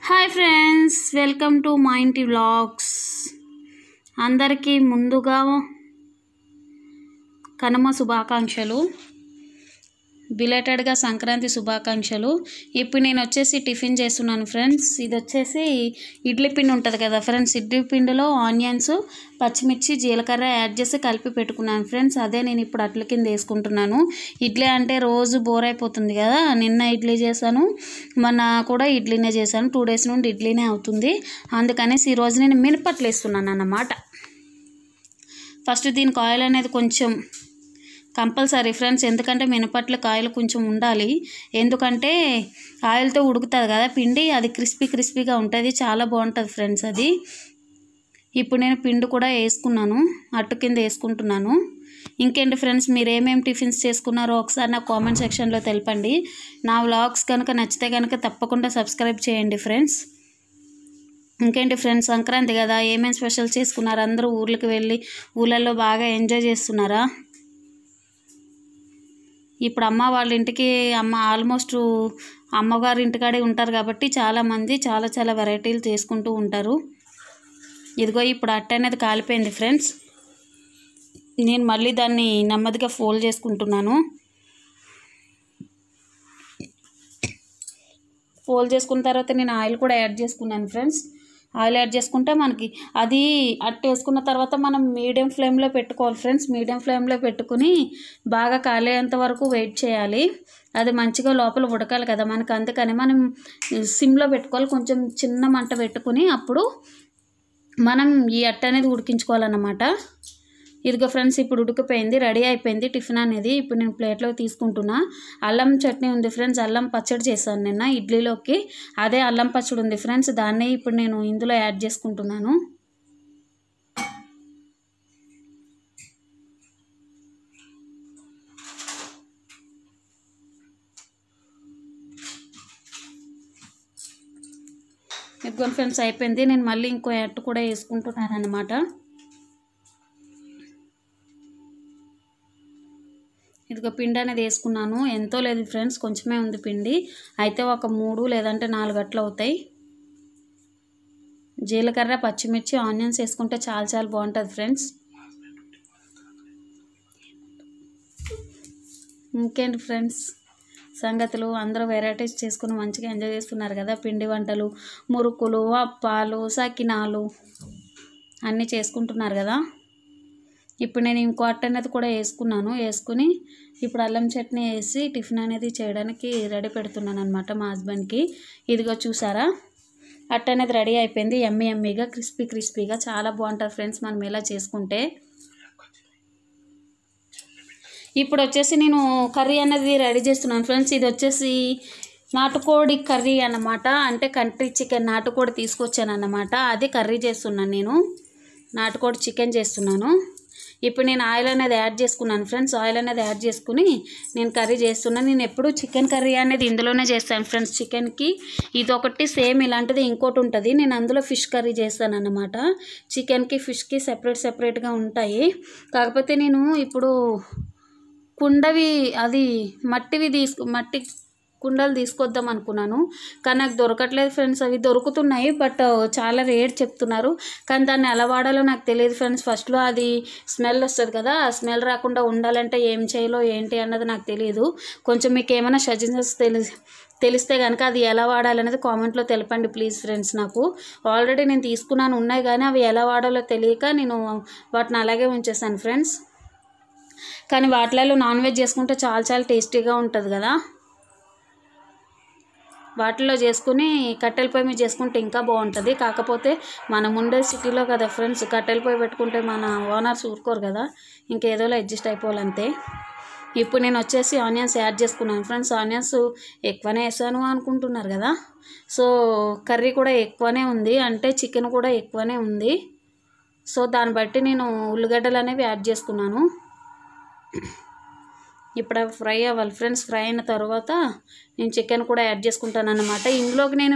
hi friends welcome to మా ఇంటి vlogs అందరికీ ముందుగా కనుమ శుభాకాంక్షలు బిలేటెడ్గా సంక్రాంతి శుభాకాంక్షలు ఇప్పుడు నేను వచ్చేసి టిఫిన్ చేస్తున్నాను ఫ్రెండ్స్ ఇది వచ్చేసి ఇడ్లీ పిండి ఉంటుంది కదా ఫ్రెండ్స్ ఇడ్లీ పిండిలో ఆనియన్స్ పచ్చిమిర్చి జీలకర్ర యాడ్ చేసి కలిపి పెట్టుకున్నాను ఫ్రెండ్స్ అదే నేను ఇప్పుడు అట్ల కింద వేసుకుంటున్నాను ఇడ్లీ అంటే రోజు బోర్ అయిపోతుంది కదా నిన్న ఇడ్లీ చేశాను మొన్న కూడా ఇడ్లీనే చేశాను టూ డేస్ నుండి ఇడ్లీనే అవుతుంది అందుకనేసి ఈరోజు నేను మినపట్లు వేస్తున్నాను అన్నమాట ఫస్ట్ దీనికి ఆయిల్ అనేది కొంచెం కంపల్సరీ ఫ్రెండ్స్ ఎందుకంటే మినపట్ల కాయలు కొంచెం ఉండాలి ఎందుకంటే ఆయిల్తో ఉడుకుతుంది కదా పిండి అది క్రిస్పీ క్రిస్పీగా ఉంటుంది చాలా బాగుంటుంది ఫ్రెండ్స్ అది ఇప్పుడు నేను పిండి కూడా వేసుకున్నాను అట్టు కింద వేసుకుంటున్నాను ఇంకేంటి ఫ్రెండ్స్ మీరు ఏమేమి టిఫిన్స్ చేసుకున్నారో ఒకసారి నా కామెంట్ సెక్షన్లో తెలపండి నా వ్లాగ్స్ కనుక నచ్చితే కనుక తప్పకుండా సబ్స్క్రైబ్ చేయండి ఫ్రెండ్స్ ఇంకేంటి ఫ్రెండ్స్ సంక్రాంతి కదా ఏమేమి స్పెషల్ చేసుకున్నారు అందరూ ఊర్లకు వెళ్ళి ఊళ్ళల్లో బాగా ఎంజాయ్ చేస్తున్నారా ఇప్పుడు అమ్మ వాళ్ళ ఇంటికి అమ్మ ఆల్మోస్ట్ అమ్మగారి ఇంటికాడే ఉంటారు కాబట్టి చాలామంది చాలా చాలా వెరైటీలు చేసుకుంటూ ఉంటారు ఇదిగో ఇప్పుడు అట్ట అనేది కాలిపోయింది ఫ్రెండ్స్ నేను మళ్ళీ దాన్ని నెమ్మదిగా ఫోల్డ్ చేసుకుంటున్నాను ఫోల్డ్ చేసుకున్న తర్వాత నేను ఆయిల్ కూడా యాడ్ చేసుకున్నాను ఫ్రెండ్స్ ఆయిల్ యాడ్ చేసుకుంటే మనకి అది అట్టు వేసుకున్న తర్వాత మనం మీడియం ఫ్లేమ్లో పెట్టుకోవాలి ఫ్రెండ్స్ మీడియం ఫ్లేమ్లో పెట్టుకుని బాగా కాలేంత వరకు వెయిట్ చేయాలి అది మంచిగా లోపల ఉడకాలి కదా మనకి అందుకని మనం సిమ్లో పెట్టుకోవాలి కొంచెం చిన్న మంట పెట్టుకుని అప్పుడు మనం ఈ అట్ట అనేది ఉడికించుకోవాలన్నమాట ఇదిగో ఫ్రెండ్స్ ఇప్పుడు ఉడికిపోయింది రెడీ అయిపోయింది టిఫిన్ అనేది ఇప్పుడు నేను ప్లేట్లో తీసుకుంటున్నా అల్లం చట్నీ ఉంది ఫ్రెండ్స్ అల్లం పచ్చడి చేశాను నిన్న ఇడ్లీలోకి అదే అల్లం పచ్చడి ఉంది ఫ్రెండ్స్ దాన్ని ఇప్పుడు నేను ఇందులో యాడ్ చేసుకుంటున్నాను ఇదిగో ఫ్రెండ్స్ అయిపోయింది నేను మళ్ళీ ఇంకో అట్టు కూడా వేసుకుంటున్నాను అనమాట ఇదిగో పిండి అనేది వేసుకున్నాను ఎంతో లేదు ఫ్రెండ్స్ కొంచెమే ఉంది పిండి అయితే ఒక మూడు లేదంటే నాలుగు అట్లు అవుతాయి జీలకర్ర పచ్చిమిర్చి ఆనియన్స్ వేసుకుంటే చాలా చాలా బాగుంటుంది ఫ్రెండ్స్ ఇంకేంటి ఫ్రెండ్స్ సంగతులు అందరూ వెరైటీస్ చేసుకుని మంచిగా ఎంజాయ్ చేస్తున్నారు కదా పిండి వంటలు మురుకులు అప్పాలు సకినాలు అన్నీ చేసుకుంటున్నారు కదా ఇప్పుడు నేను ఇంకో అట్ట అనేది కూడా వేసుకున్నాను వేసుకుని ఇప్పుడు అల్లం చట్నీ వేసి టిఫిన్ అనేది చేయడానికి రెడీ పెడుతున్నాను అనమాట మా హస్బెండ్కి ఇదిగో చూసారా అట్ట అనేది రెడీ అయిపోయింది ఎమ్మి ఎమ్మిగా క్రిస్పీ క్రిస్పీగా చాలా బాగుంటుంది ఫ్రెండ్స్ మనం ఇలా చేసుకుంటే ఇప్పుడు వచ్చేసి నేను కర్రీ అనేది రెడీ చేస్తున్నాను ఫ్రెండ్స్ ఇది వచ్చేసి నాటుకోడి కర్రీ అన్నమాట అంటే కంట్రీ చికెన్ నాటుకోడి తీసుకొచ్చాను అన్నమాట అది కర్రీ చేస్తున్నాను నేను నాటుకోడి చికెన్ చేస్తున్నాను ఇప్పుడు నేను ఆయిల్ అనేది యాడ్ చేసుకున్నాను ఫ్రెండ్స్ ఆయిల్ అనేది యాడ్ చేసుకుని నేను కర్రీ చేస్తున్నాను నేను ఎప్పుడు చికెన్ కర్రీ అనేది ఇందులోనే చేస్తాను ఫ్రెండ్స్ చికెన్కి ఇది ఒకటి సేమ్ ఇలాంటిది ఇంకోటి ఉంటుంది నేను అందులో ఫిష్ కర్రీ చేస్తాను అన్నమాట చికెన్కి ఫిష్కి సెపరేట్ సెపరేట్గా ఉంటాయి కాకపోతే నేను ఇప్పుడు కుండవి అది మట్టివి తీసుకు మట్టి కుండలు తీసుకొద్దాం అనుకున్నాను కానీ నాకు దొరకట్లేదు ఫ్రెండ్స్ అవి దొరుకుతున్నాయి బట్ చాలా రేట్ చెప్తున్నారు కానీ దాన్ని ఎలా వాడాలో నాకు తెలియదు ఫ్రెండ్స్ ఫస్ట్లో అది స్మెల్ వస్తుంది కదా ఆ స్మెల్ రాకుండా ఉండాలంటే ఏం చేయాలో ఏంటి అన్నది నాకు తెలియదు కొంచెం మీకు ఏమైనా సజెషన్స్ తెలిసి తెలిస్తే కనుక అది ఎలా వాడాలనేది కామెంట్లో తెలపండి ప్లీజ్ ఫ్రెండ్స్ నాకు ఆల్రెడీ నేను తీసుకున్నాను ఉన్నాయి కానీ అవి ఎలా వాడాలో తెలియక నేను వాటిని అలాగే ఉంచేసాను ఫ్రెండ్స్ కానీ వాటిలలో నాన్ వెజ్ చేసుకుంటే చాలా చాలా టేస్టీగా ఉంటుంది కదా వాటిలో చేసుకుని కట్టెల పొయ్యి మీద చేసుకుంటే ఇంకా బాగుంటుంది కాకపోతే మనం ఉండే సిటీలో కదా ఫ్రెండ్స్ కట్టెల పొయ్యి పెట్టుకుంటే మన ఓనర్స్ ఊరుకోరు కదా ఇంకేదోలో అడ్జస్ట్ అయిపోవాలంతే ఇప్పుడు నేను వచ్చేసి ఆనియన్స్ యాడ్ చేసుకున్నాను ఫ్రెండ్స్ ఆనియన్స్ ఎక్కువనే వేసాను అనుకుంటున్నారు కదా సో కర్రీ కూడా ఎక్కువనే ఉంది అంటే చికెన్ కూడా ఎక్కువనే ఉంది సో దాన్ని బట్టి నేను ఉల్లిగడ్డలు అనేవి యాడ్ చేసుకున్నాను ఇప్పుడు అవి ఫ్రై అవ్వాలి ఫ్రెండ్స్ ఫ్రై అయిన తర్వాత నేను చికెన్ కూడా యాడ్ చేసుకుంటాను అన్నమాట ఇందులోకి నేను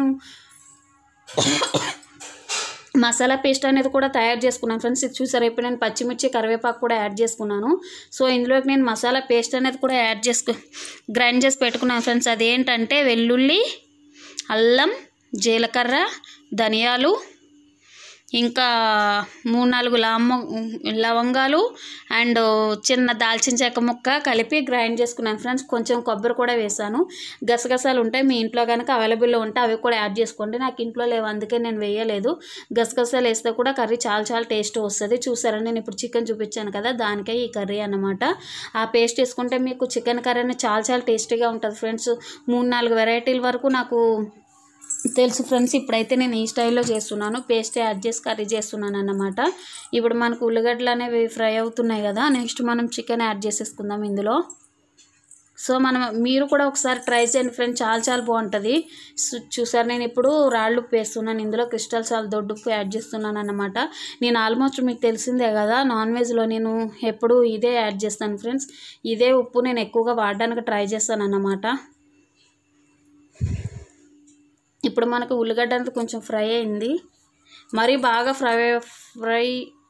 మసాలా పేస్ట్ అనేది కూడా తయారు చేసుకున్నాను ఫ్రెండ్స్ ఇది చూసారా ఇప్పుడు నేను పచ్చిమిర్చి కరివేపాకు కూడా యాడ్ చేసుకున్నాను సో ఇందులోకి నేను మసాలా పేస్ట్ అనేది కూడా యాడ్ చేసుకు గ్రైండ్ చేసి పెట్టుకున్నాను ఫ్రెండ్స్ అదేంటంటే వెల్లుల్లి అల్లం జీలకర్ర ధనియాలు ఇంకా మూడు నాలుగు లామ లవంగాలు అండ్ చిన్న దాల్చిన చెక్క ముక్క కలిపి గ్రైండ్ చేసుకున్నాను ఫ్రెండ్స్ కొంచెం కొబ్బరి కూడా వేసాను గసగసాలు ఉంటాయి మీ ఇంట్లో కనుక అవైలబుల్లో ఉంటే అవి కూడా యాడ్ చేసుకోండి నాకు ఇంట్లో లేవు అందుకే నేను వేయలేదు గసగసాలు వేస్తే కూడా కర్రీ చాలా చాలా టేస్ట్ వస్తుంది చూసారా నేను ఇప్పుడు చికెన్ చూపించాను కదా దానికే ఈ కర్రీ అన్నమాట ఆ పేస్ట్ వేసుకుంటే మీకు చికెన్ కర్రీ అనేది చాలా చాలా టేస్టీగా ఉంటుంది ఫ్రెండ్స్ మూడు నాలుగు వెరైటీల వరకు నాకు తెలుసు ఫ్రెండ్స్ ఇప్పుడైతే నేను ఈ స్టైల్లో చేస్తున్నాను పేస్ట్ యాడ్ చేసి కర్రీ చేస్తున్నాను అన్నమాట ఇప్పుడు మనకు ఉల్లిగడ్డలు అనేవి ఫ్రై అవుతున్నాయి కదా నెక్స్ట్ మనం చికెన్ యాడ్ చేసేసుకుందాం ఇందులో సో మనం మీరు కూడా ఒకసారి ట్రై చేయండి ఫ్రెండ్స్ చాలా చాలా బాగుంటుంది సో చూసారు నేను ఇప్పుడు రాళ్ళు ఉప్పు వేస్తున్నాను ఇందులో క్రిస్టల్ సాల్ దొడ్డు ఉప్పు యాడ్ చేస్తున్నాను అన్నమాట నేను ఆల్మోస్ట్ మీకు తెలిసిందే కదా నాన్ వెజ్లో నేను ఎప్పుడు ఇదే యాడ్ చేస్తాను ఫ్రెండ్స్ ఇదే ఉప్పు నేను ఎక్కువగా వాడడానికి ట్రై చేస్తాను అన్నమాట ఇప్పుడు మనకు ఉల్లిగడ్డ అనేది కొంచెం ఫ్రై అయింది మరీ బాగా ఫ్రై ఫ్రై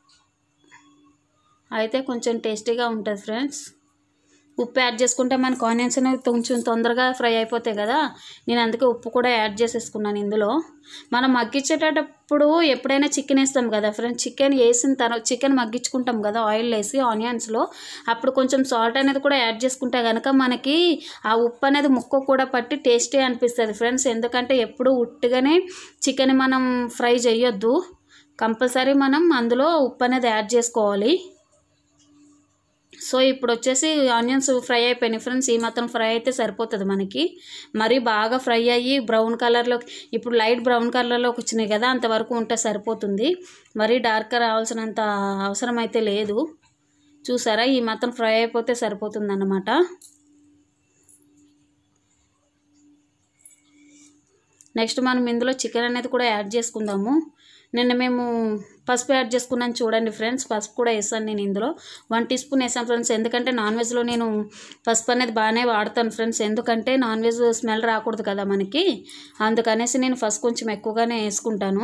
అయితే కొంచెం టేస్టీగా ఉంటుంది ఫ్రెండ్స్ ఉప్పు యాడ్ చేసుకుంటే మనకు ఆనియన్స్ అనేవి కొంచెం తొందరగా ఫ్రై అయిపోతాయి కదా నేను అందుకే ఉప్పు కూడా యాడ్ చేసేసుకున్నాను ఇందులో మనం మగ్గించేటప్పుడు ఎప్పుడైనా చికెన్ వేస్తాం కదా ఫ్రెండ్స్ చికెన్ వేసిన తర్వాత చికెన్ మగ్గించుకుంటాం కదా ఆయిల్ వేసి ఆనియన్స్లో అప్పుడు కొంచెం సాల్ట్ అనేది కూడా యాడ్ చేసుకుంటే కనుక మనకి ఆ ఉప్పు అనేది ముక్క కూడా పట్టి టేస్టీ అనిపిస్తుంది ఫ్రెండ్స్ ఎందుకంటే ఎప్పుడు ఉట్టిగానే చికెన్ మనం ఫ్రై చేయొద్దు కంపల్సరీ మనం అందులో ఉప్పు అనేది యాడ్ చేసుకోవాలి సో ఇప్పుడు వచ్చేసి ఆనియన్స్ ఫ్రై అయిపోయినాయి ఫ్రెండ్స్ ఈ మాత్రం ఫ్రై అయితే సరిపోతుంది మనకి మరీ బాగా ఫ్రై అయ్యి బ్రౌన్ కలర్లో ఇప్పుడు లైట్ బ్రౌన్ కలర్లోకి వచ్చినాయి కదా అంతవరకు ఉంటే సరిపోతుంది మరీ డార్క్ రావాల్సినంత అవసరం అయితే లేదు చూసారా ఈ మాత్రం ఫ్రై అయిపోతే సరిపోతుంది అన్నమాట నెక్స్ట్ మనం ఇందులో చికెన్ అనేది కూడా యాడ్ చేసుకుందాము నిన్న మేము పసుపు యాడ్ చేసుకున్నాను చూడండి ఫ్రెండ్స్ పసుపు కూడా వేసాను నేను ఇందులో వన్ టీ స్పూన్ వేసాను ఫ్రెండ్స్ ఎందుకంటే నాన్ వెజ్లో నేను పసుపు అనేది బాగానే వాడతాను ఫ్రెండ్స్ ఎందుకంటే నాన్ వెజ్ స్మెల్ రాకూడదు కదా మనకి అందుకనేసి నేను ఫస్ట్ కొంచెం ఎక్కువగానే వేసుకుంటాను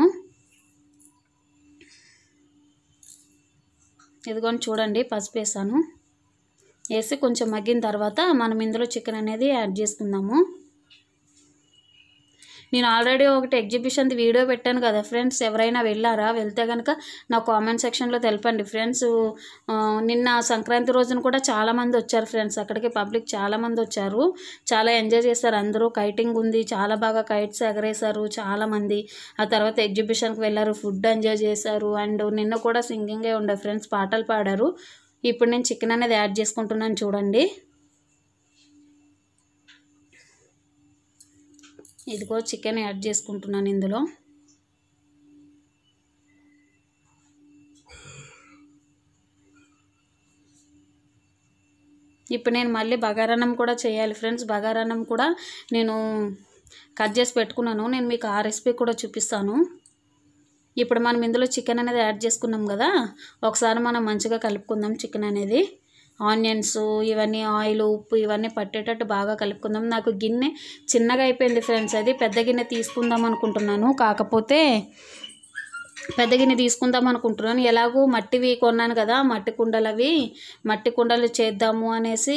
ఇదిగోండి చూడండి పసుపు వేసాను వేసి కొంచెం మగ్గిన తర్వాత మనం ఇందులో చికెన్ అనేది యాడ్ చేసుకుందాము నేను ఆల్రెడీ ఒకటి ఎగ్జిబిషన్ వీడియో పెట్టాను కదా ఫ్రెండ్స్ ఎవరైనా వెళ్ళారా వెళ్తే కనుక నా కామెంట్ సెక్షన్లో తెలపండి ఫ్రెండ్స్ ఆ, నిన్న సంక్రాంతి రోజున కూడా చాలామంది వచ్చారు ఫ్రెండ్స్ అక్కడికి పబ్లిక్ చాలామంది వచ్చారు చాలా ఎంజాయ్ చేశారు అందరూ కైటింగ్ ఉంది చాలా బాగా కైట్స్ ఎగరేశారు చాలామంది ఆ తర్వాత ఎగ్జిబిషన్కి వెళ్ళారు ఫుడ్ ఎంజాయ్ చేశారు అండ్ నిన్న కూడా సింగింగే ఉండే ఫ్రెండ్స్ పాటలు పాడారు ఇప్పుడు నేను చికెన్ అనేది యాడ్ చేసుకుంటున్నాను చూడండి ఇదిగో చికెన్ యాడ్ చేసుకుంటున్నాను ఇందులో ఇప్పుడు నేను మళ్ళీ బగారన్నం కూడా చేయాలి ఫ్రెండ్స్ బగారన్నం కూడా నేను కట్ చేసి పెట్టుకున్నాను నేను మీకు ఆ రెసిపీ కూడా చూపిస్తాను ఇప్పుడు మనం ఇందులో చికెన్ అనేది యాడ్ చేసుకున్నాం కదా ఒకసారి మనం మంచిగా కలుపుకుందాం చికెన్ అనేది ఆనియన్స్ ఇవన్నీ ఆయిల్ ఉప్పు ఇవన్నీ పట్టేటట్టు బాగా కలుపుకుందాం నాకు గిన్నె చిన్నగా అయిపోయింది ఫ్రెండ్స్ అది పెద్ద గిన్నె తీసుకుందాం అనుకుంటున్నాను కాకపోతే పెద్ద గిన్నె తీసుకుందాం అనుకుంటున్నాను ఎలాగో మట్టివి కొన్నాను కదా మట్టి కుండలు అవి మట్టి కుండలు చేద్దాము అనేసి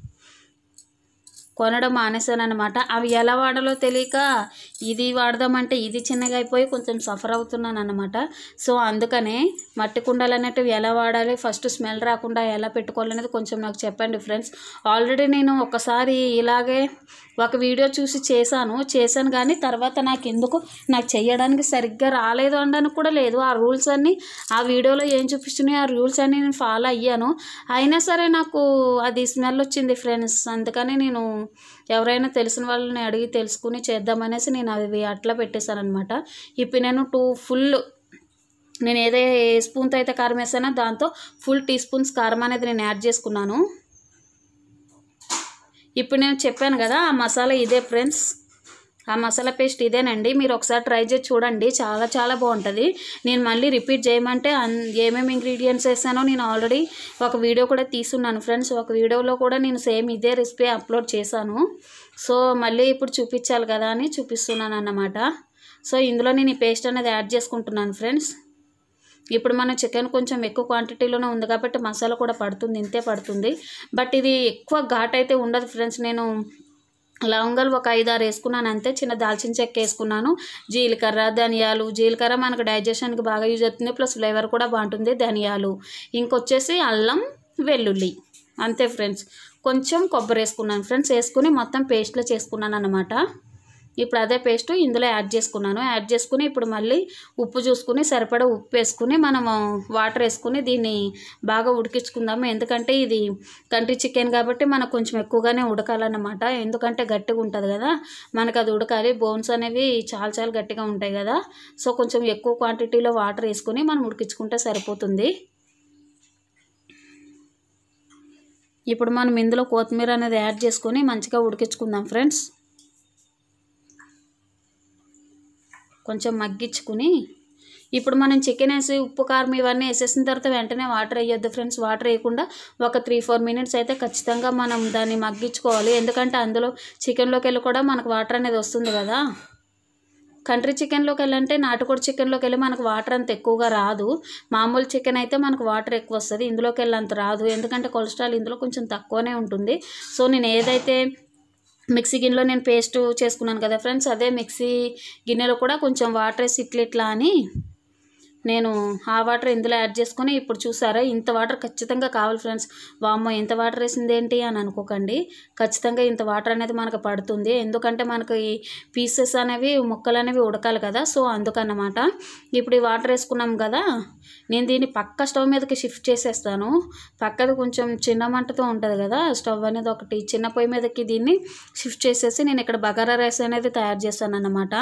కొనడం మానేశాను అనమాట అవి ఎలా వాడాలో తెలియక ఇది వాడదామంటే ఇది చిన్నగా అయిపోయి కొంచెం సఫర్ అవుతున్నాను అనమాట సో అందుకనే మట్టి కుండలు అనేటివి ఎలా వాడాలి ఫస్ట్ స్మెల్ రాకుండా ఎలా పెట్టుకోవాలనేది కొంచెం నాకు చెప్పండి ఫ్రెండ్స్ ఆల్రెడీ నేను ఒకసారి ఇలాగే ఒక వీడియో చూసి చేశాను చేశాను కానీ తర్వాత నాకు ఎందుకు నాకు చేయడానికి సరిగ్గా రాలేదు అనడానికి కూడా లేదు ఆ రూల్స్ అన్నీ ఆ వీడియోలో ఏం చూపిస్తున్నాయి ఆ రూల్స్ అన్నీ నేను ఫాలో అయ్యాను అయినా సరే నాకు అది స్మెల్ వచ్చింది ఫ్రెండ్స్ అందుకని నేను ఎవరైనా తెలిసిన వాళ్ళని అడిగి తెలుసుకుని చేద్దామనేసి నేను అవి అట్లా పెట్టేశాను అనమాట ఇప్పుడు నేను టూ ఫుల్ నేను ఏదే ఏ స్పూన్తో అయితే కారం వేసానో దాంతో ఫుల్ టీ స్పూన్స్ కారం అనేది నేను యాడ్ చేసుకున్నాను ఇప్పుడు నేను చెప్పాను కదా ఆ మసాలా ఇదే ఫ్రెండ్స్ ఆ మసాలా పేస్ట్ ఇదేనండి మీరు ఒకసారి ట్రై చేసి చూడండి చాలా చాలా బాగుంటుంది నేను మళ్ళీ రిపీట్ చేయమంటే అన్ ఏమేమి ఇంగ్రీడియంట్స్ వేసానో నేను ఆల్రెడీ ఒక వీడియో కూడా తీసున్నాను ఫ్రెండ్స్ ఒక వీడియోలో కూడా నేను సేమ్ ఇదే రెసిపీ అప్లోడ్ చేశాను సో మళ్ళీ ఇప్పుడు చూపించాలి కదా అని చూపిస్తున్నాను అన్నమాట సో ఇందులో నేను ఈ పేస్ట్ అనేది యాడ్ చేసుకుంటున్నాను ఫ్రెండ్స్ ఇప్పుడు మన చికెన్ కొంచెం ఎక్కువ క్వాంటిటీలోనే ఉంది కాబట్టి మసాలా కూడా పడుతుంది ఇంతే పడుతుంది బట్ ఇది ఎక్కువ ఘాట్ అయితే ఉండదు ఫ్రెండ్స్ నేను లవంగాలు ఒక ఐదు ఆరు వేసుకున్నాను అంతే చిన్న దాల్చిన చెక్క వేసుకున్నాను జీలకర్ర ధనియాలు జీలకర్ర మనకు డైజెషన్కి బాగా యూజ్ అవుతుంది ప్లస్ ఫ్లేవర్ కూడా బాగుంటుంది ధనియాలు ఇంకొచ్చేసి అల్లం వెల్లుల్లి అంతే ఫ్రెండ్స్ కొంచెం కొబ్బరి వేసుకున్నాను ఫ్రెండ్స్ వేసుకుని మొత్తం పేస్ట్లో చేసుకున్నాను అనమాట ఇప్పుడు అదే పేస్ట్ ఇందులో యాడ్ చేసుకున్నాను యాడ్ చేసుకుని ఇప్పుడు మళ్ళీ ఉప్పు చూసుకుని సరిపడా ఉప్పు వేసుకుని మనము వాటర్ వేసుకుని దీన్ని బాగా ఉడికించుకుందాము ఎందుకంటే ఇది కంటి చికెన్ కాబట్టి మనకు కొంచెం ఎక్కువగానే ఉడకాలన్నమాట ఎందుకంటే గట్టిగా ఉంటుంది కదా మనకు అది ఉడకాలి బోన్స్ అనేవి చాలా చాలా గట్టిగా ఉంటాయి కదా సో కొంచెం ఎక్కువ క్వాంటిటీలో వాటర్ వేసుకుని మనం ఉడికించుకుంటే సరిపోతుంది ఇప్పుడు మనం ఇందులో కొత్తిమీర అనేది యాడ్ చేసుకొని మంచిగా ఉడికించుకుందాం ఫ్రెండ్స్ కొంచెం మగ్గించుకుని ఇప్పుడు మనం చికెన్ వేసి ఉప్పు కారం ఇవన్నీ వేసేసిన తర్వాత వెంటనే వాటర్ వేయొద్దు ఫ్రెండ్స్ వాటర్ వేయకుండా ఒక త్రీ ఫోర్ మినిట్స్ అయితే ఖచ్చితంగా మనం దాన్ని మగ్గించుకోవాలి ఎందుకంటే అందులో చికెన్లోకి వెళ్ళి కూడా మనకు వాటర్ అనేది వస్తుంది కదా కంట్రీ చికెన్లోకి వెళ్ళంటే నాటుకోడి చికెన్లోకి వెళ్ళి మనకు వాటర్ అంత ఎక్కువగా రాదు మామూలు చికెన్ అయితే మనకు వాటర్ ఎక్కువ వస్తుంది ఇందులోకి వెళ్ళి అంత రాదు ఎందుకంటే కొలెస్ట్రాల్ ఇందులో కొంచెం తక్కువనే ఉంటుంది సో నేను ఏదైతే మిక్సీ గిన్నెలో నేను పేస్ట్ చేసుకున్నాను కదా ఫ్రెండ్స్ అదే మిక్సీ గిన్నెలో కూడా కొంచెం వాటర్ వేసి ఇట్లా ఇట్లా అని నేను ఆ వాటర్ ఇందులో యాడ్ చేసుకొని ఇప్పుడు చూసారా ఇంత వాటర్ ఖచ్చితంగా కావాలి ఫ్రెండ్స్ వామ్మో ఇంత వాటర్ వేసింది ఏంటి అని అనుకోకండి ఖచ్చితంగా ఇంత వాటర్ అనేది మనకు పడుతుంది ఎందుకంటే మనకు ఈ పీసెస్ అనేవి ముక్కలు అనేవి ఉడకాలి కదా సో అందుకన్నమాట ఇప్పుడు ఈ వాటర్ వేసుకున్నాం కదా నేను దీన్ని పక్క స్టవ్ మీదకి షిఫ్ట్ చేసేస్తాను పక్కది కొంచెం చిన్న మంటతో ఉంటుంది కదా స్టవ్ అనేది ఒకటి చిన్న పొయ్యి మీదకి దీన్ని షిఫ్ట్ చేసేసి నేను ఇక్కడ బగారా రైస్ అనేది తయారు చేస్తాను అన్నమాట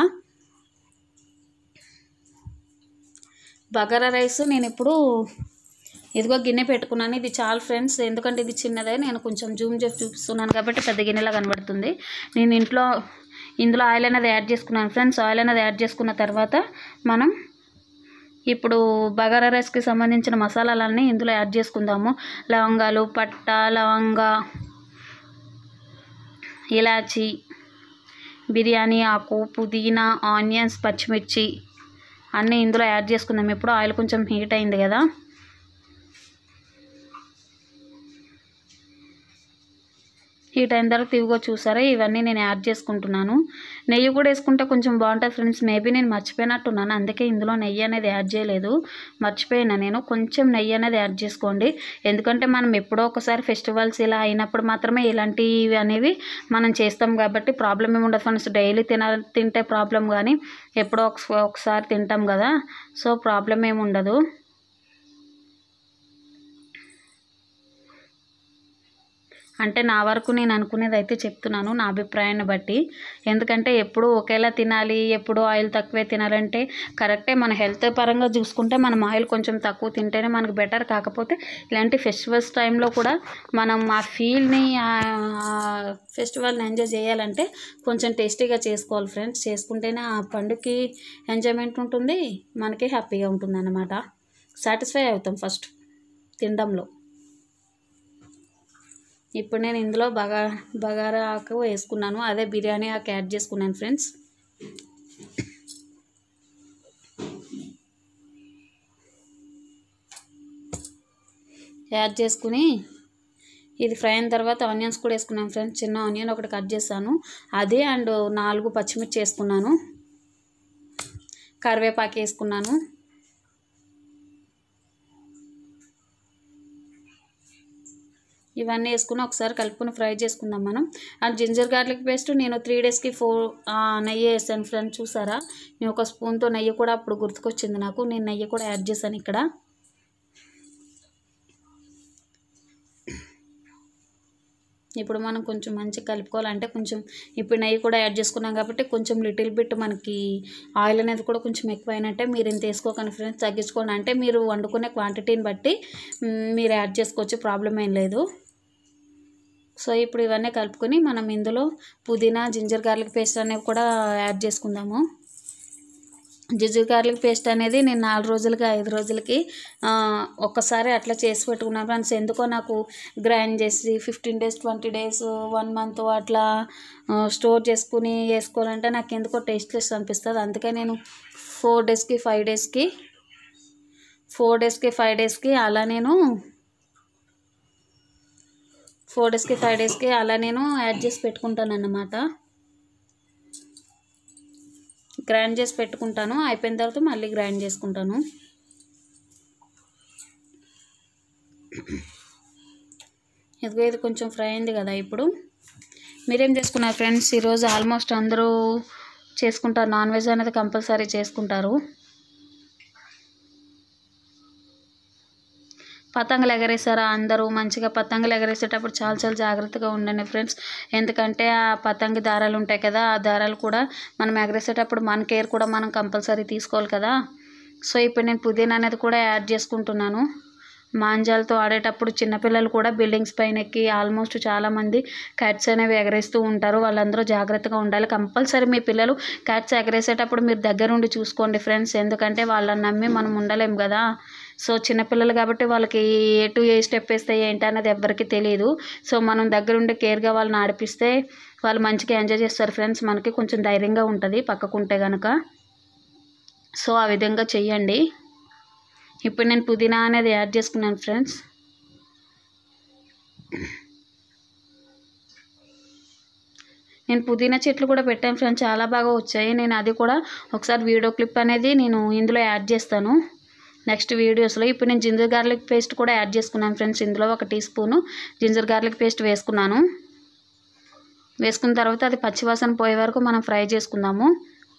బగారా రైస్ నేను ఇప్పుడు ఇదిగో గిన్నె పెట్టుకున్నాను ఇది చాలా ఫ్రెండ్స్ ఎందుకంటే ఇది చిన్నదే నేను కొంచెం జూమ్ చేసి చూపిస్తున్నాను కాబట్టి పెద్ద గిన్నెలా కనబడుతుంది నేను ఇంట్లో ఇందులో ఆయిల్ అనేది యాడ్ చేసుకున్నాను ఫ్రెండ్స్ ఆయిల్ అనేది యాడ్ చేసుకున్న తర్వాత మనం ఇప్పుడు బగారా రైస్కి సంబంధించిన మసాలాలన్నీ ఇందులో యాడ్ చేసుకుందాము లవంగాలు పట్ట లవంగ ఇలాచి బిర్యానీ ఆకు పుదీనా ఆనియన్స్ పచ్చిమిర్చి అన్నీ ఇందులో యాడ్ చేసుకుందాం ఇప్పుడు ఆయిల్ కొంచెం హీట్ అయింది కదా హీట్ అయిన తర్వాత ఇవిగో చూసారా ఇవన్నీ నేను యాడ్ చేసుకుంటున్నాను నెయ్యి కూడా వేసుకుంటే కొంచెం బాగుంటుంది ఫ్రెండ్స్ మేబీ నేను మర్చిపోయినట్టున్నాను అందుకే ఇందులో నెయ్యి అనేది యాడ్ చేయలేదు మర్చిపోయినా నేను కొంచెం నెయ్యి అనేది యాడ్ చేసుకోండి ఎందుకంటే మనం ఎప్పుడో ఒకసారి ఫెస్టివల్స్ ఇలా అయినప్పుడు మాత్రమే ఇలాంటివి అనేవి మనం చేస్తాం కాబట్టి ప్రాబ్లం ఏమి ఉండదు ఫ్రెండ్స్ డైలీ తిన తింటే ప్రాబ్లం కానీ ఎప్పుడో ఒకస- ఒకసారి తింటాం కదా సో ప్రాబ్లం ఏమి ఉండదు అంటే నా వరకు నేను అనుకునేది అయితే చెప్తున్నాను నా అభిప్రాయాన్ని బట్టి ఎందుకంటే ఎప్పుడు ఒకేలా తినాలి ఎప్పుడు ఆయిల్ తక్కువే తినాలంటే కరెక్టే మన హెల్త్ పరంగా చూసుకుంటే మనం ఆయిల్ కొంచెం తక్కువ తింటేనే మనకు బెటర్ కాకపోతే ఇలాంటి ఫెస్టివల్స్ టైంలో కూడా మనం ఆ ఫీల్ని ఫెస్టివల్ని ఎంజాయ్ చేయాలంటే కొంచెం టేస్టీగా చేసుకోవాలి ఫ్రెండ్స్ చేసుకుంటేనే ఆ పండుగకి ఎంజాయ్మెంట్ ఉంటుంది మనకి హ్యాపీగా ఉంటుంది అన్నమాట సాటిస్ఫై అవుతాం ఫస్ట్ తినడంలో ఇప్పుడు నేను ఇందులో బగా బగారా ఆకు వేసుకున్నాను అదే బిర్యానీ ఆకు యాడ్ చేసుకున్నాను ఫ్రెండ్స్ యాడ్ చేసుకుని ఇది ఫ్రై అయిన తర్వాత ఆనియన్స్ కూడా వేసుకున్నాను ఫ్రెండ్స్ చిన్న ఆనియన్ ఒకటి కట్ చేశాను అదే అండ్ నాలుగు పచ్చిమిర్చి వేసుకున్నాను కరివేపాకు వేసుకున్నాను ఇవన్నీ వేసుకుని ఒకసారి కలుపుకొని ఫ్రై చేసుకుందాం మనం అండ్ జింజర్ గార్లిక్ పేస్ట్ నేను త్రీ డేస్కి ఫోర్ నెయ్యి వేసాను ఫ్రెండ్స్ చూసారా నేను ఒక స్పూన్తో నెయ్యి కూడా అప్పుడు గుర్తుకొచ్చింది నాకు నేను నెయ్యి కూడా యాడ్ చేశాను ఇక్కడ ఇప్పుడు మనం కొంచెం మంచిగా కలుపుకోవాలంటే కొంచెం ఇప్పుడు నెయ్యి కూడా యాడ్ చేసుకున్నాం కాబట్టి కొంచెం లిటిల్ బిట్ మనకి ఆయిల్ అనేది కూడా కొంచెం ఎక్కువైనట్టే మీరు ఇంత వేసుకోకండి ఫ్రెండ్స్ తగ్గించుకోండి అంటే మీరు వండుకునే క్వాంటిటీని బట్టి మ్, మీరు యాడ్ చేసుకోవచ్చు ప్రాబ్లం ఏం లేదు సో ఇప్పుడు ఇవన్నీ కలుపుకొని మనం ఇందులో పుదీనా జింజర్ గార్లిక్ పేస్ట్ అనేవి కూడా యాడ్ చేసుకుందాము జింజర్ గార్లిక్ పేస్ట్ అనేది నేను నాలుగు రోజులకి ఐదు రోజులకి ఆ, ఒక్కసారి అట్లా చేసి పెట్టుకున్నాను ఫ్రెండ్స్ ఎందుకో నాకు గ్రైండ్ చేసి fifteen days twenty days one month అట్లా ఆ, స్టోర్ చేసుకుని వేసుకోవాలంటే నాకు ఎందుకో టేస్ట్లెస్ అనిపిస్తుంది అందుకే నేను ఫోర్ డేస్కి ఫైవ్ డేస్కి ఫోర్ డేస్కి ఫైవ్ డేస్కి అలా నేను ఫోర్ డేస్కి ఫైవ్ డేస్కి అలా నేను యాడ్ చేసి పెట్టుకుంటాను అన్నమాట గ్రైండ్ చేసి పెట్టుకుంటాను అయిపోయిన తర్వాత మళ్ళీ గ్రైండ్ చేసుకుంటాను ఇదిగో ఇది కొంచెం ఫ్రై అయింది కదా ఇప్పుడు మీరేం చేసుకున్నారు ఫ్రెండ్స్ ఈరోజు ఆల్మోస్ట్ అందరూ చేసుకుంటారు నాన్ వెజ్ అనేది కంపల్సరీ చేసుకుంటారు పతంగులు ఎగరేసారా అందరూ మంచిగా పతంగులు ఎగరేసేటప్పుడు చాలా చాలా జాగ్రత్తగా ఉండండి ఫ్రెండ్స్ ఎందుకంటే ఆ పతంగి దారాలు ఉంటాయి కదా ఆ దారాలు కూడా మనం ఎగరేసేటప్పుడు మన కేర్ కూడా మనం కంపల్సరీ తీసుకోవాలి కదా సో ఇప్పుడు నేను పుదీనా అనేది కూడా యాడ్ చేసుకుంటున్నాను మాంజాలతో ఆడేటప్పుడు చిన్నపిల్లలు కూడా బిల్డింగ్స్ పైన ఎక్కి ఆల్మోస్ట్ చాలామంది క్యాట్స్ అనేవి ఎగరేస్తూ ఉంటారు వాళ్ళందరూ జాగ్రత్తగా ఉండాలి కంపల్సరీ మీ పిల్లలు క్యాట్స్ ఎగరేసేటప్పుడు మీరు దగ్గరుండి చూసుకోండి ఫ్రెండ్స్ ఎందుకంటే వాళ్ళని నమ్మి మనం ఉండలేం కదా సో చిన్నపిల్లలు కాబట్టి వాళ్ళకి ఎటు ఏ స్టెప్ వేస్తే ఏంటి అన్నది ఎవ్వరికి తెలియదు సో మనం దగ్గరుండి కేర్గా వాళ్ళని ఆడిపిస్తే వాళ్ళు మంచిగా ఎంజాయ్ చేస్తారు ఫ్రెండ్స్ మనకి కొంచెం ధైర్యంగా ఉంటుంది పక్కకుంటే కనుక సో ఆ విధంగా చెయ్యండి ఇప్పుడు నేను పుదీనా అనేది యాడ్ చేసుకున్నాను ఫ్రెండ్స్ నేను పుదీనా చెట్లు కూడా పెట్టాను ఫ్రెండ్స్ చాలా బాగా వచ్చాయి నేను అది కూడా ఒకసారి వీడియో క్లిప్ అనేది నేను ఇందులో యాడ్ చేస్తాను నెక్స్ట్ వీడియోస్లో ఇప్పుడు నేను జింజర్ గార్లిక్ పేస్ట్ కూడా యాడ్ చేసుకున్నాను ఫ్రెండ్స్ ఇందులో ఒక teaspoon ginger garlic paste వేసుకున్నాను వేసుకున్న తర్వాత అది పచ్చివాసన పోయే వరకు మనం ఫ్రై చేసుకుందాము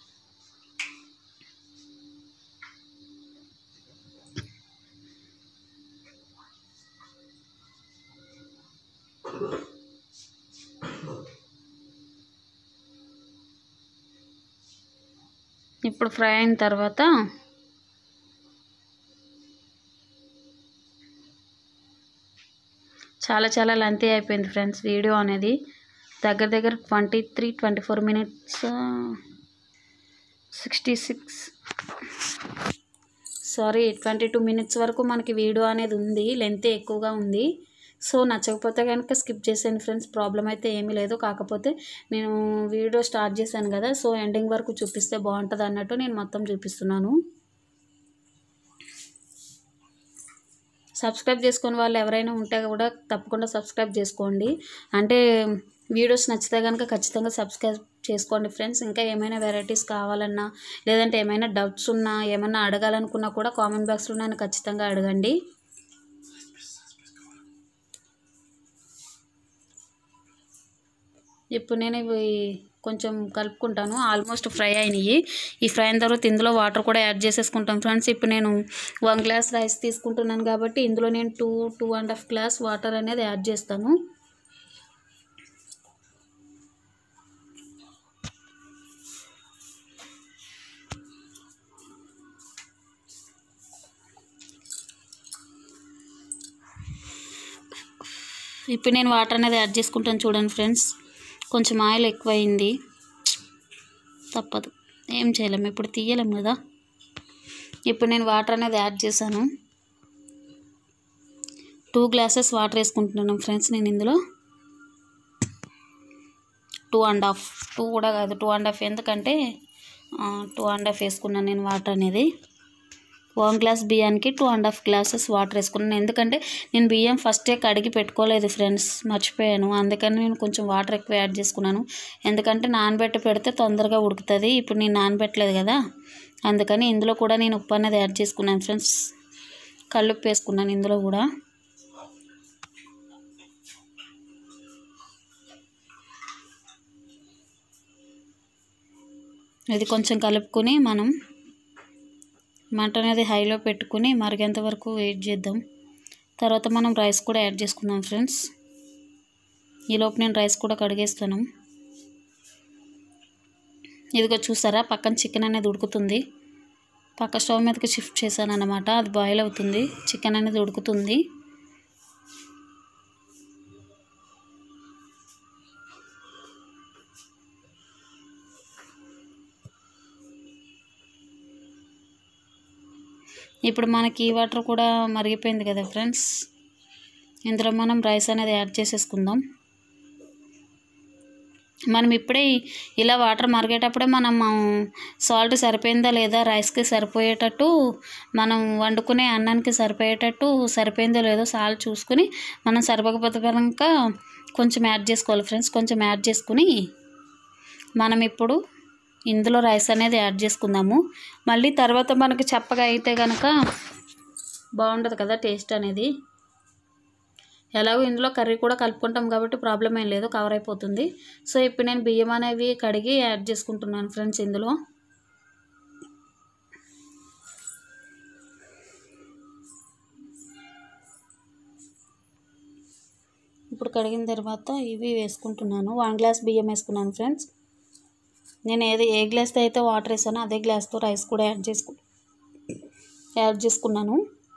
ఇప్పుడు ఫ్రై అయిన తర్వాత చాలా చాలా లెంతీ అయిపోయింది ఫ్రెండ్స్ వీడియో అనేది దగ్గర దగ్గర twenty three twenty four minutes sixty six sorry twenty two minutes వరకు మనకి వీడియో అనేది ఉంది లెంత్ ఎక్కువగా ఉంది సో నచ్చకపోతే కనుక స్కిప్ చేసాను ఫ్రెండ్స్ ప్రాబ్లం అయితే ఏమీ లేదు కాకపోతే నేను వీడియో స్టార్ట్ చేశాను కదా సో ఎండింగ్ వరకు చూపిస్తే బాగుంటుంది అన్నట్టు నేను మొత్తం చూపిస్తున్నాను సబ్స్క్రైబ్ చేసుకుని వాళ్ళు ఎవరైనా ఉంటే కూడా తప్పకుండా సబ్స్క్రైబ్ చేసుకోండి అంటే వీడియోస్ నచ్చితే కనుక ఖచ్చితంగా సబ్స్క్రైబ్ చేసుకోండి ఫ్రెండ్స్ ఇంకా ఏమైనా వెరైటీస్ కావాలన్నా లేదంటే ఏమైనా డౌట్స్ ఉన్నా ఏమైనా అడగాలనుకున్నా కూడా కామెంట్ బాక్స్లో నన్ను ఖచ్చితంగా అడగండి ఇప్పుడు నేను ఇవి కొంచెం కలుపుకుంటాను ఆల్మోస్ట్ ఫ్రై అయినాయి ఈ ఫ్రై అయిన తర్వాత ఇందులో వాటర్ కూడా యాడ్ చేసేసుకుంటాం ఫ్రెండ్స్ ఇప్పుడు నేను వన్ గ్లాస్ రైస్ తీసుకుంటున్నాను కాబట్టి ఇందులో నేను two two and half glass water అనేది యాడ్ చేస్తాను ఇప్పుడు నేను వాటర్ అనేది యాడ్ చేసుకుంటాను చూడండి ఫ్రెండ్స్ కొంచెం ఆయిల్ ఎక్కువైంది తప్పదు ఏం చేయలేము ఇప్పుడు తీయలేము కదా ఇప్పుడు నేను వాటర్ అనేది యాడ్ చేశాను టూ గ్లాసెస్ వాటర్ వేసుకుంటున్నాను ఫ్రెండ్స్ నేను ఇందులో టూ అండ్ హాఫ్ టూ కూడా కాదు టూ అండ్ హాఫ్ ఎందుకంటే టూ అండ్ హాఫ్ వేసుకున్నాను నేను వాటర్ అనేది వన్ గ్లాస్ బియ్యానికి two and half glasses water వేసుకున్నాను ఎందుకంటే నేను బియ్యం ఫస్టే కడిగి పెట్టుకోలేదు ఫ్రెండ్స్ మర్చిపోయాను అందుకని నేను కొంచెం వాటర్ ఎక్కువ యాడ్ చేసుకున్నాను ఎందుకంటే నానబెట్టి పెడితే తొందరగా ఉడుకుతుంది ఇప్పుడు నేను నానబెట్టలేదు కదా అందుకని ఇందులో కూడా నేను ఉప్పు అనేది యాడ్ చేసుకున్నాను ఫ్రెండ్స్ కళ్ళుప్పు వేసుకున్నాను ఇందులో కూడా ఇది కొంచెం కలుపుకొని మనం మంట అనేది హైలో పెట్టుకుని మరిగేంత వరకు వెయిట్ చేద్దాం తర్వాత మనం రైస్ కూడా యాడ్ చేసుకుందాం ఫ్రెండ్స్ ఈలోపు నేను రైస్ కూడా కడిగేస్తాను ఇదిగో చూసారా పక్కన చికెన్ అనేది ఉడుకుతుంది పక్క స్టవ్ మీదకి షిఫ్ట్ చేశాను అనమాట అది బాయిల్ అవుతుంది చికెన్ అనేది ఉడుకుతుంది ఇప్పుడు మనకి ఈ వాటర్ కూడా మరిగిపోయింది కదా ఫ్రెండ్స్ ఇందులో మనం రైస్ అనేది యాడ్ చేసేసుకుందాం మనం ఇప్పుడే ఇలా వాటర్ మరిగేటప్పుడే మనం సాల్ట్ సరిపోయిందా లేదా రైస్కి సరిపోయేటట్టు మనం వండుకునే అన్నానికి సరిపోయేటట్టు సరిపోయిందో లేదో సాల్ట్ చూసుకుని మనం సరిపోకపోతే కనుక కొంచెం యాడ్ చేసుకోవాలి ఫ్రెండ్స్ కొంచెం యాడ్ చేసుకుని మనం ఇప్పుడు ఇందులో రైస్ అనేది యాడ్ చేసుకుందాము మళ్ళీ తర్వాత మనకి చప్పగా అయితే కనుక బాగుంటుంది కదా టేస్ట్ అనేది ఎలాగో ఇందులో కర్రీ కూడా కలుపుకుంటాం కాబట్టి ప్రాబ్లం ఏం లేదు కవర్ అయిపోతుంది సో ఇప్పుడు నేను బియ్యం అనేవి కడిగి యాడ్ చేసుకుంటున్నాను ఫ్రెండ్స్ ఇందులో ఇప్పుడు కడిగిన తర్వాత ఇవి వేసుకుంటున్నాను వన్ గ్లాస్ బియ్యం వేసుకున్నాను ఫ్రెండ్స్ నేను ఏది ఏ గ్లాస్తో అయితే వాటర్ వేసానో అదే గ్లాస్తో రైస్ కూడా యాడ్ చేసుకు యాడ్ చేసుకున్నాను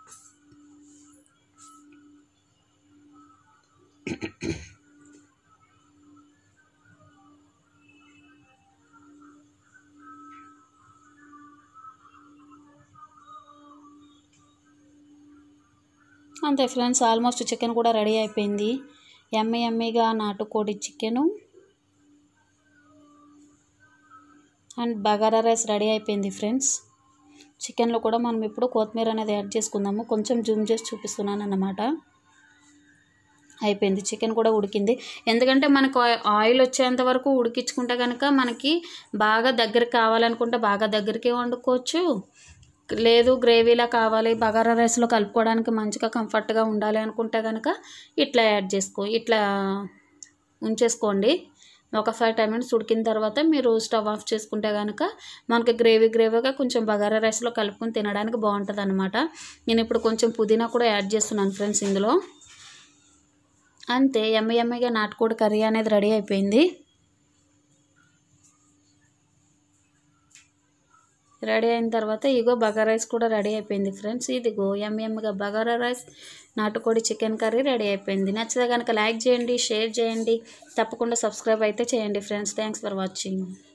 అంతే ఫ్రెండ్స్ ఆల్మోస్ట్ చికెన్ కూడా రెడీ అయిపోయింది ఎమ్మి ఎమ్మిగా నాటుకోడి chicken and bagara rice ready అయిపోయింది ఫ్రెండ్స్ చికెన్లో కూడా మనం ఇప్పుడు కొత్తిమీర అనేది యాడ్ చేసుకుందాము కొంచెం జూమ్ చేసి చూపిస్తున్నాను అన్నమాట అయిపోయింది చికెన్ కూడా ఉడికింది ఎందుకంటే మనకు ఆయిల్ వచ్చేంత వరకు ఉడికించుకుంటే కనుక మనకి బాగా దగ్గరికి కావాలనుకుంటే బాగా దగ్గరికి వండుకోవచ్చు లేదు గ్రేవీలా కావాలి బగారా రైస్లో కలుపుకోవడానికి మంచిగా కంఫర్ట్గా ఉండాలి అనుకుంటే కనుక ఇట్లా యాడ్ చేసుకో ఇట్లా ఉంచేసుకోండి ఒక ఫైవ్ టెన్ మినిట్స్ ఉడికిన తర్వాత మీరు స్టవ్ ఆఫ్ చేసుకుంటే కనుక మనకి గ్రేవీ గ్రేవీగా కొంచెం బగారా రైస్లో కలుపుకొని తినడానికి బాగుంటుంది అనమాట నేను ఇప్పుడు కొంచెం పుదీనా కూడా యాడ్ చేస్తున్నాను ఫ్రెండ్స్ ఇందులో అంతే ఎమ్మ ఎమ్మగా నాటుకోడి కర్రీ అనేది రెడీ అయిపోయింది రెడీ అయిన తర్వాత ఇగో బగారా రైస్ కూడా రెడీ అయిపోయింది ఫ్రెండ్స్ ఇదిగో ఎమ్ ఎమ్గా బగారా రైస్ నాటుకోడి చికెన్ కర్రీ రెడీ అయిపోయింది నచ్చితే కనుక లైక్ చేయండి షేర్ చేయండి తప్పకుండా సబ్స్క్రైబ్ అయితే చేయండి ఫ్రెండ్స్ థ్యాంక్స్ ఫర్ వాచింగ్